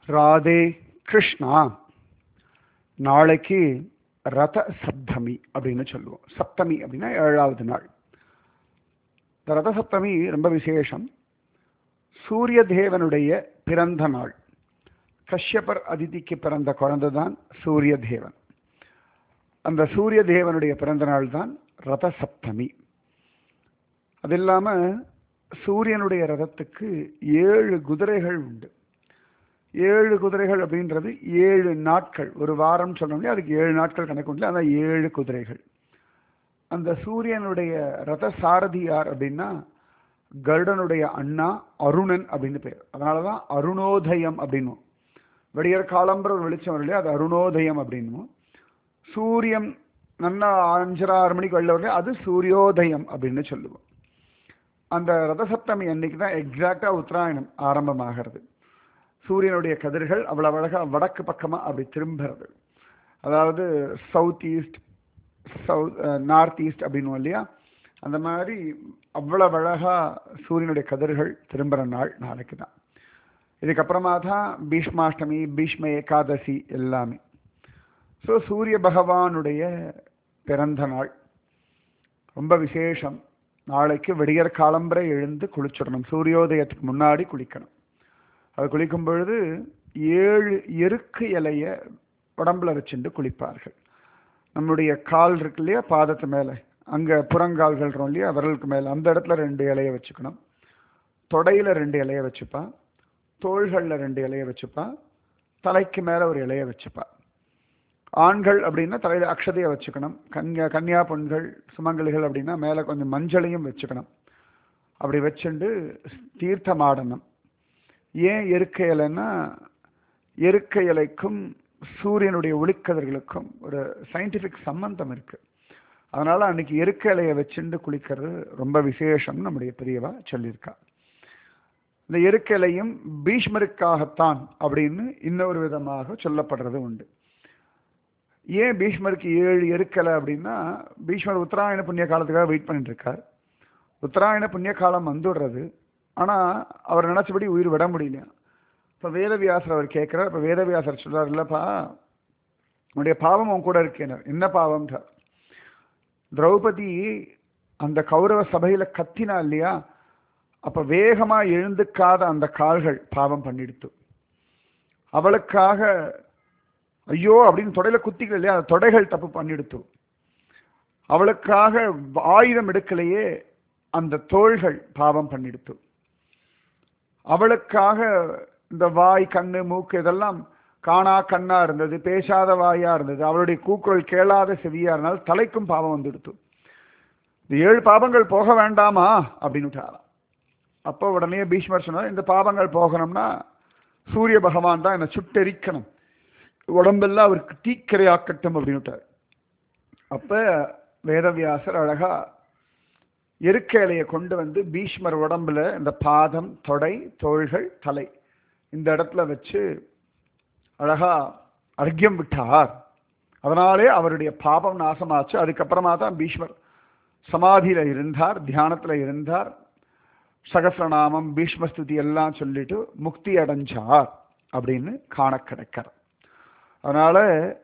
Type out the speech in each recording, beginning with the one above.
ராதே கிருஷ்ணா நாளைக்கு ரத சப்தமி அப்படின்னு சொல்லுவோம் சப்தமி அப்படின்னா ஏழாவது நாள் இந்த ரத சப்தமி ரொம்ப விசேஷம் சூரிய தேவனுடைய பிறந்த நாள் கஷ்யபர் அதிதிக்கு பிறந்த குழந்தை தான் சூரிய தேவன் அந்த சூரிய தேவனுடைய பிறந்த நாள் தான் ரத சப்தமி அது இல்லாம சூரியனுடைய ரதத்துக்கு ஏழு குதிரைகள் உண்டு ஏழு குதிரைகள் அப்படின்றது ஏழு நாட்கள் ஒரு வாரம் சொன்னோம்னா அதுக்கு ஏழு நாட்கள் கணக்கு உண்டு அதான் ஏழு குதிரைகள் அந்த சூரியனுடைய ரத சாரதி யார் அப்படின்னா கருடனுடைய அண்ணா அருணன் அப்படின்னு பேர் அதனால தான் அருணோதயம் அப்படின்னும் வெடியற் காலம்புற ஒரு வெளிச்சம் வரும் இல்லையா அது அருணோதயம் அப்படின்னும் சூரியன் நல்லா அஞ்சரை ஆறு மணிக்கு வெளில வரல அது சூரியோதயம் அப்படின்னு சொல்லுவோம் அந்த ரதசப்தமி அன்னைக்கு தான் எக்ஸாக்டாக உத்தராயணம் ஆரம்பமாகிறது சூரியனுடைய கதிர்கள் அவ்வளவு அழகா வடக்கு பக்கமாக அப்படி திரும்புறது அதாவது south east south north east அப்படின்னு இல்லையா அந்த மாதிரி அவ்வளவு அழகா சூரியனுடைய கதிர்கள் திரும்புகிற நாள் நாளைக்கு தான் இதுக்கப்புறமா தான் பீஷ்மாஷ்டமி பீஷ்ம ஏகாதசி எல்லாமே ஸோ சூரிய பகவானுடைய பிறந்த நாள் ரொம்ப விசேஷம் நாளைக்கு விடியற் காலம்பரை எழுந்து குளிச்சிடணும் சூரியோதயத்துக்கு முன்னாடி குளிக்கணும் அது குளிக்கும் பொழுது ஏழு எருக்கு இலைய உடம்புல வச்சுட்டு குளிப்பார்கள் நம்முடைய கால் இருக்கு இல்லையா பாதத்து மேலே அங்கே புறங்கால்கள் இல்லையா விரலுக்கு மேலே அந்த இடத்துல ரெண்டு இலைய வச்சுக்கணும் தொடையில் ரெண்டு இலைய வச்சுப்பா தோள்களில் ரெண்டு இலைய வச்சுப்பா தலைக்கு மேலே ஒரு இலைய வச்சுப்பா ஆண்கள் அப்படின்னா தலையில் அக்ஷதையை வச்சுக்கணும் கன்யா கன்னியா பெண்கள் சுமங்கலிகள் அப்படின்னா மேலே கொஞ்சம் மஞ்சளையும் வச்சுக்கணும் அப்படி வச்சுண்டு தீர்த்தமாடணும் ஏன் எருக்க இலைன்னா எருக்க இலைக்கும் சூரியனுடைய ஒளிக்கதிர்களுக்கும் ஒரு சயின்டிஃபிக் சம்பந்தம் இருக்கு அதனால அன்னைக்கு எருக்க இலையை வச்சுண்டு குளிக்கிறது ரொம்ப விசேஷம் நம்முடைய பெரியவா சொல்லியிருக்கா இந்த எருக்க இலையும் பீஷ்மருக்காகத்தான் அப்படின்னு இன்னொரு விதமாக சொல்லப்படுறது உண்டு ஏன் பீஷ்மருக்கு ஏழு எருக்கலை அப்படின்னா பீஷ்மர் உத்தராயண புண்ணிய காலத்துக்காக வெயிட் பண்ணிட்டு இருக்கார் உத்தராயண புண்ணிய காலம் வந்துடுறது ஆனால் அவர் நினச்சபடி உயிர் விட முடியல இப்போ வேதவியாசர் அவர் கேட்குறார் இப்போ வேதவியாசர் சொல்கிறார் இல்லைப்பா உன்னுடைய பாவம் உன் கூட இருக்கேனர் என்ன பாவம் திரௌபதி அந்த கௌரவ சபையில் கத்தினா இல்லையா அப்போ வேகமாக எழுந்துக்காத அந்த கால்கள் பாவம் பண்ணிடுத்து அவளுக்காக ஐயோ அப்படின்னு தொடையில குத்திக்கல இல்லையா அந்த தொடைகள் தப்பு பண்ணிடுத்து அவளுக்காக ஆயுதம் எடுக்கலையே அந்த தோள்கள் பாவம் பண்ணிடுத்து அவளுக்காக இந்த வாய் கண்ணு மூக்கு இதெல்லாம் காணா கண்ணா இருந்தது பேசாத வாயா இருந்தது அவளுடைய கூக்குரல் கேளாத செவியா இருந்தால் தலைக்கும் பாவம் வந்துடுத்து இந்த ஏழு பாவங்கள் போக வேண்டாமா அப்படின்னு விட்டாராம் அப்போ உடனே பீஷ்மர் சொன்னார் இந்த பாவங்கள் போகணும்னா சூரிய பகவான் தான் என்னை சுட்டெரிக்கணும் உடம்பெல்லாம் அவருக்கு தீக்கரையாக்கட்டும் அப்படின்னுட்டார் அப்ப வேதவியாசர் அழகா எருக்க இலையை கொண்டு வந்து பீஷ்மர் உடம்புல இந்த பாதம் தொடை தோள்கள் தலை இந்த இடத்துல வச்சு அழகா அர்க்கியம் விட்டார் அதனாலே அவருடைய பாபம் நாசமாச்சு அதுக்கப்புறமா தான் பீஷ்மர் சமாதியில இருந்தார் தியானத்துல இருந்தார் சகசிரநாமம் பீஷ்மஸ்துதி எல்லாம் சொல்லிட்டு முக்தி அடைஞ்சார் அப்படின்னு காண கிடைக்கிறார் அதனால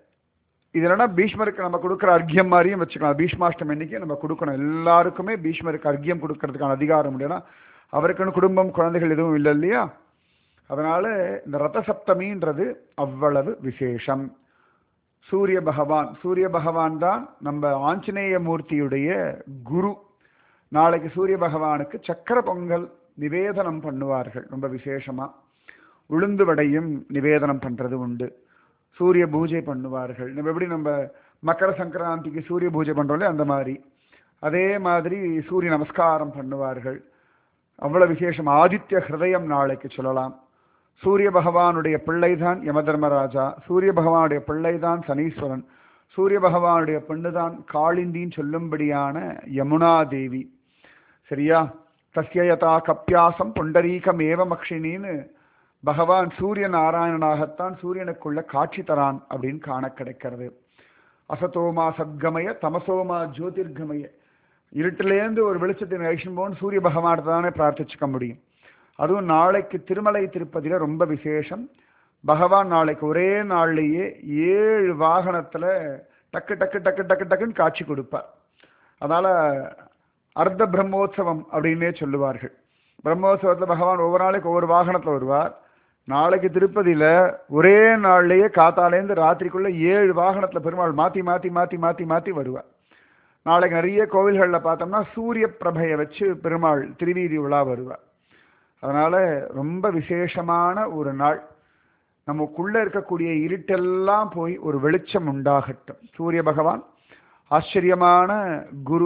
இதனால பீஷ்மருக்கு நம்ம கொடுக்குற அர்க்கியம் மாதிரியும் வச்சுக்கலாம் பீஷ்மாஷ்டம் இன்னைக்கு நம்ம கொடுக்கணும் எல்லாருக்குமே பீஷ்மருக்கு அர்க்கியம் கொடுக்கறதுக்கான அதிகாரம் இல்லைன்னா அவருக்குன்னு குடும்பம் குழந்தைகள் எதுவும் இல்லை இல்லையா அதனால இந்த ரத சப்தமின்றது அவ்வளவு விசேஷம் சூரிய பகவான் சூரிய பகவான் தான் நம்ம ஆஞ்சநேய மூர்த்தியுடைய குரு நாளைக்கு சூரிய பகவானுக்கு சக்கர பொங்கல் நிவேதனம் பண்ணுவார்கள் ரொம்ப விசேஷமா உளுந்து வடையும் நிவேதனம் பண்றது உண்டு சூரிய பூஜை பண்ணுவார்கள் நம்ம எப்படி நம்ம மக்கர சங்கராந்திக்கு சூரிய பூஜை பண்றோம்ல அந்த மாதிரி அதே மாதிரி சூரிய நமஸ்காரம் பண்ணுவார்கள் அவ்வளவு விசேஷம் ஆதித்ய ஹிருதயம் நாளைக்கு சொல்லலாம் சூரிய பகவானுடைய பிள்ளைதான் யமதர்மராஜா சூரிய பகவானுடைய பிள்ளைதான் சனீஸ்வரன் சூரிய பகவானுடைய பெண்ணுதான் காளிந்தின்னு சொல்லும்படியான யமுனா தேவி சரியா தஸ்யயதா கப்பியாசம் புண்டரீகம் ஏவமக்ஷினின்னு பகவான் சூரிய நாராயணனாகத்தான் சூரியனுக்குள்ள காட்சி தரான் அப்படின்னு காண கிடைக்கிறது அசதோமா சத்கமய தமசோமா ஜோதிர்கமய இருட்டிலேருந்து ஒரு வெளிச்சத்தை நைஷன் போன் சூரிய பகவானை தானே பிரார்த்திச்சுக்க முடியும் அதுவும் நாளைக்கு திருமலை திருப்பதியில ரொம்ப விசேஷம் பகவான் நாளைக்கு ஒரே நாள்லயே ஏழு வாகனத்துல டக்கு டக்கு டக்கு டக்கு டக்குன்னு காட்சி கொடுப்பார் அதனால அர்த்த பிரம்மோற்சவம் அப்படின்னே சொல்லுவார்கள் பிரம்மோற்சவத்துல பகவான் ஒவ்வொரு நாளைக்கு ஒவ்வொரு வாகனத்துல வருவார் நாளைக்கு திருப்பதியில ஒரே நாள்லயே காத்தாலேருந்து ராத்திரிக்குள்ள ஏழு வாகனத்துல பெருமாள் மாத்தி மாத்தி மாத்தி மாத்தி மாத்தி வருவார் நாளைக்கு நிறைய கோவில்கள்ல பார்த்தோம்னா சூரிய பிரபையை வச்சு பெருமாள் திருவீதி உலா வருவார் அதனால ரொம்ப விசேஷமான ஒரு நாள் நமக்குள்ள இருக்கக்கூடிய இருட்டெல்லாம் போய் ஒரு வெளிச்சம் உண்டாகட்டும் சூரிய பகவான் ஆச்சரியமான குரு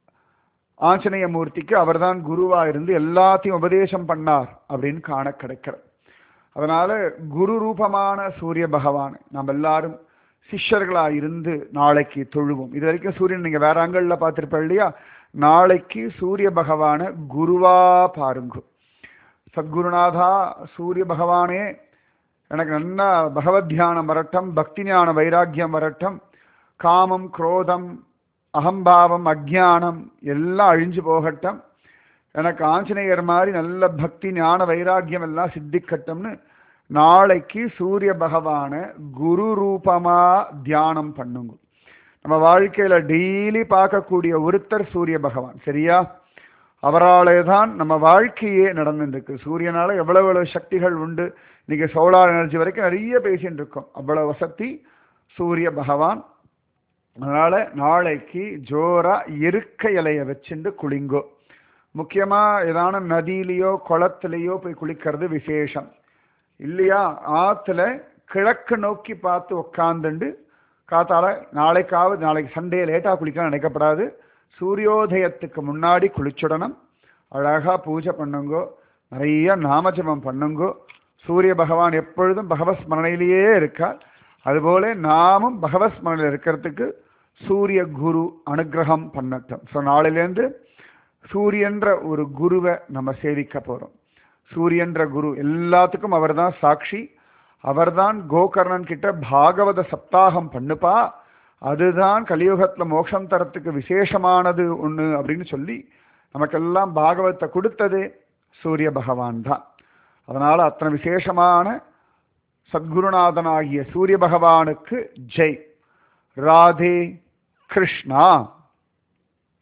ஆஞ்சநேய மூர்த்திக்கு அவர்தான் குருவா இருந்து எல்லாத்தையும் உபதேசம் பண்ணார் அப்படின்னு காண கிடைக்கிறது அதனால குரு ரூபமான சூரிய பகவான் நம்ம எல்லாரும் சிஷ்யர்களா இருந்து நாளைக்கு தொழுவோம் இது வரைக்கும் சூரியன் நீங்க வேற ஆங்கிள் பார்த்திருப்ப இல்லையா நாளைக்கு சூரிய பகவான குருவா பாருங்க சத்குருநாதா சூரிய பகவானே எனக்கு நல்லா பகவத் தியானம் வரட்டும் பக்தி ஞான வைராக்கியம் வரட்டும் காமம் குரோதம் அகம்பாவம் அஜ்ஞானம் எல்லாம் அழிஞ்சு போகட்டும் எனக்கு ஆஞ்சநேயர் மாதிரி நல்ல பக்தி ஞான வைராக்கியம் எல்லாம் சித்திக்கட்டும்னு நாளைக்கு சூரிய பகவான குரு ரூபமா தியானம் பண்ணுங்க நம்ம வாழ்க்கையில டெய்லி பார்க்கக்கூடிய ஒருத்தர் சூரிய பகவான் சரியா அவராலே தான் நம்ம வாழ்க்கையே நடந்துருக்கு சூரியனால எவ்வளவு எவ்வளவு சக்திகள் உண்டு இன்னைக்கு சோலார் எனர்ஜி வரைக்கும் நிறைய பேசிட்டு இருக்கோம் அவ்வளவு வசதி சூரிய பகவான் அதனால நாளைக்கு ஜோரா இருக்க இலைய வச்சுட்டு குளிங்கோ முக்கியமா ஏதான நதியிலையோ குளத்திலேயோ போய் குளிக்கிறது விசேஷம் இல்லையா ஆத்துல கிழக்கு நோக்கி பார்த்து உட்காந்துண்டு காத்தால நாளைக்காவது நாளைக்கு சண்டே லேட்டா குளிக்க நினைக்கப்படாது சூரியோதயத்துக்கு முன்னாடி குளிச்சுடணும் அழகா பூஜை பண்ணுங்கோ நிறைய நாமஜபம் பண்ணுங்கோ சூரிய பகவான் எப்பொழுதும் பகவத் ஸ்மரணையிலேயே இருக்கார் அதுபோல நாமும் பகவத் ஸ்மரணையில் இருக்கிறதுக்கு சூரிய குரு அனுகிரகம் பண்ணட்டும் ஸோ நாளையிலேருந்து சூரியன்ற ஒரு குருவை நம்ம சேவிக்க போறோம் சூரியன்ற குரு எல்லாத்துக்கும் அவர்தான் சாட்சி அவர்தான் கோகர்ணன் கிட்ட பாகவத சப்தாகம் பண்ணுப்பா அதுதான் கலியுகத்துல மோட்சம் தரத்துக்கு விசேஷமானது ஒண்ணு அப்படின்னு சொல்லி நமக்கெல்லாம் பாகவத்தை கொடுத்ததே சூரிய பகவான் தான் அதனால அத்தனை விசேஷமான சத்குருநாதனாகிய சூரிய பகவானுக்கு ஜெய் ராதே கிருஷ்ணா